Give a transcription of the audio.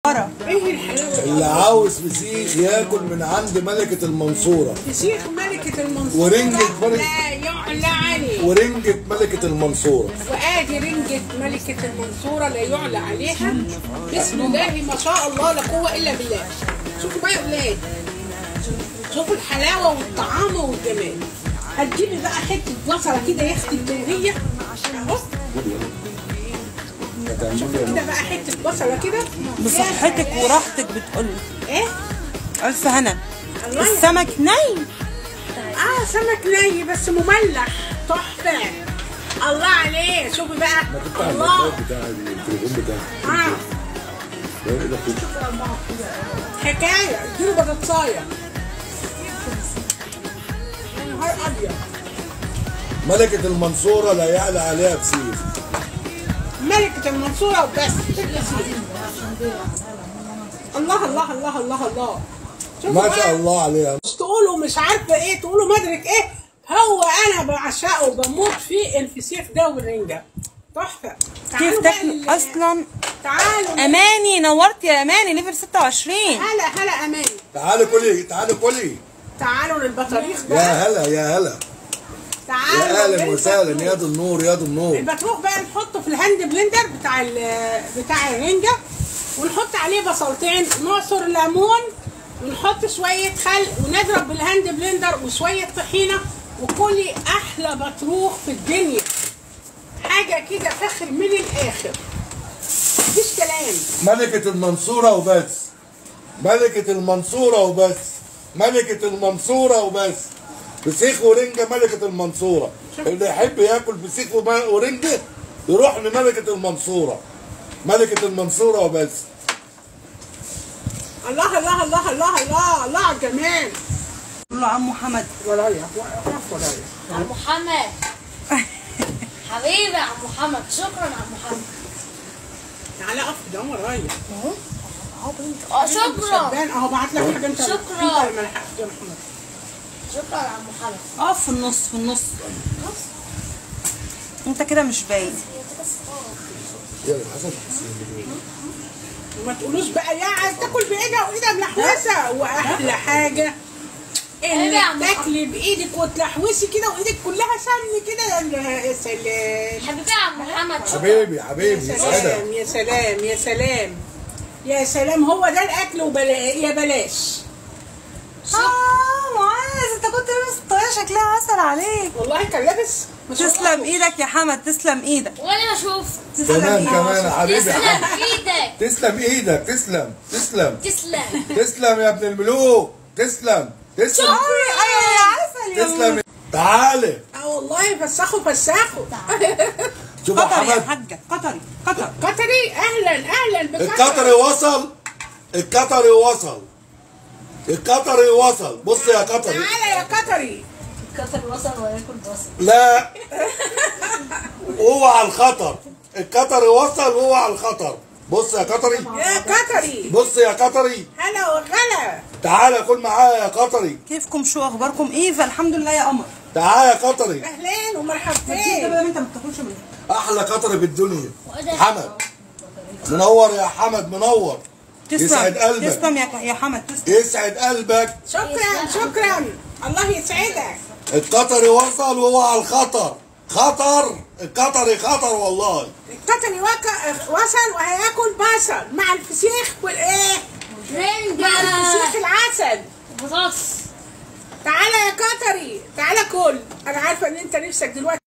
ايه الحلاوه اللي عاوز فسيخ ياكل من عند ملكة المنصورة فسيخ ملكة المنصورة ورنجة ملك- لا يعلى عليه ورنجة ملكة المنصورة وادي رنجة ملكة المنصورة لا يعلى عليها بسم الله ما شاء الله لا قوة الا بالله شوفوا بقى يا اولاد شوفوا الحلاوة والطعامة والجمال هتجيبي بقى حتة بصلة كده يا اختي الدورية اهو كده بقى حتة بصلة كده بصحتك يا وراحتك بتقول ايه الف هنا الله يخليك. السمك نايم اه سمك ني بس مملح تحفة الله عليه شوفي بقى الله بتاع التليفون بتاعي اه حكاية اديله بطاطساية يا نهار ابيض ملكة المنصورة لا يعلى عليها بسيف ملكة المنصورة وبس الله الله الله الله الله شوفوا ما بقى. شاء الله عليها مش تقولوا مش عارفه ايه تقولوا مدرك ايه هو انا بعشقه وبموت فيه الفسيخ ده والرنجه تحفه كيف تعالوا بقى تاكل لل- اصلا تعالوا اماني نورت يا اماني ليفل 26 هلا هلا امان تعالي كلي تعالي كلي تعالوا للبطاريخ بقى يا هلا يا هلا تعالوا يا اهلا للبطروخ. وسهلا يا دي النور يا دي النور البطروخ بقى نحطه في الهاند بلندر بتاع ال- بتاع الرنجه ونحط عليه بصلتين نعصر ليمون ونحط شويه خل ونضرب بالهاند بلندر وشويه طحينه وكلي احلى بطروخ في الدنيا حاجه كده فخر من الاخر مفيش كلام ملكة المنصورة وبس ملكة المنصورة وبس ملكة المنصورة وبس فسيخ ورنجة ملكة المنصورة اللي يحب ياكل فسيخ وما- ورنجة يروح لملكة المنصورة ملكة المنصورة وبس الله الله الله الله الله الله على الجمال قول له عمو حمد ورايا وقف ورايا عم محمد حبيبي يا عم محمد شكرا يا عم محمد تعالى اقف ده ورايا اه شكرا شبان اهو بعت لك حاجه انت شكرا. انت اللي ما لحقتش يا محمد شكرا يا عم محمد اقف في النص في النص انت كده مش باين يلا حسن وما تقولوش بقى يا عايز تاكل بايدها وايدها ملحوسه واحلى حاجه أيوة يا عم انك تاكلي بايدك وتلحوسي كده وايدك كلها سمن كده يا سلام حبيبي يا عم محمد شكرا حبيبي حبيبي يا سعادة سلام يا سلام يا سلام يا سلام هو ده الاكل وبلا يا بلاش اه معاذ انت كنت لابس طريقه شكلها عسل عليك والله كان لابس ما شاء الله. تسلم ايدك يا حمد تسلم ايدك وانا اشوف تسلم كمان ايدك كمان يا حبيبي تسلم ايدك تسلم ايدك تسلم تسلم تسلم تسلم يا ابن الملوك تسلم تسلم ايوه يا عسل يا تسلم تعالى اه والله فسخوا فسخوا شوف يا قطري يا حمد حاجه قطري قطر قطري اهلا اهلا بقطر القطري وصل القطري وصل القطري وصل بص يا قطري تعالى يا قطري كتر بصل وياكل بصل لا اوعى الخطر القطري وصل واوعى الخطر بص يا قطري يا قطري بص يا قطري هلا وغلا تعالى كل معايا يا قطري كيفكم شو اخباركم ايفا الحمد لله يا قمر تعالى يا قطري اهلين انت ومرحبتين بقى انت ما بتاكلش منها احلى قطري بالدنيا حمد منور يا حمد منور يسعد تسلم قلبك. تسلم يا يا حمد تسلم يسعد قلبك شكرا شكرا الله يسعدك القطري وصل وهو على الخطر خطر القطري خطر والله القطري وك- وصل وهياكل بصل مع الفسيخ والايه مع الفسيخ رنجة العسل بطاطس تعالى يا قطري تعالى كل انا عارفه ان انت نفسك دلوقتي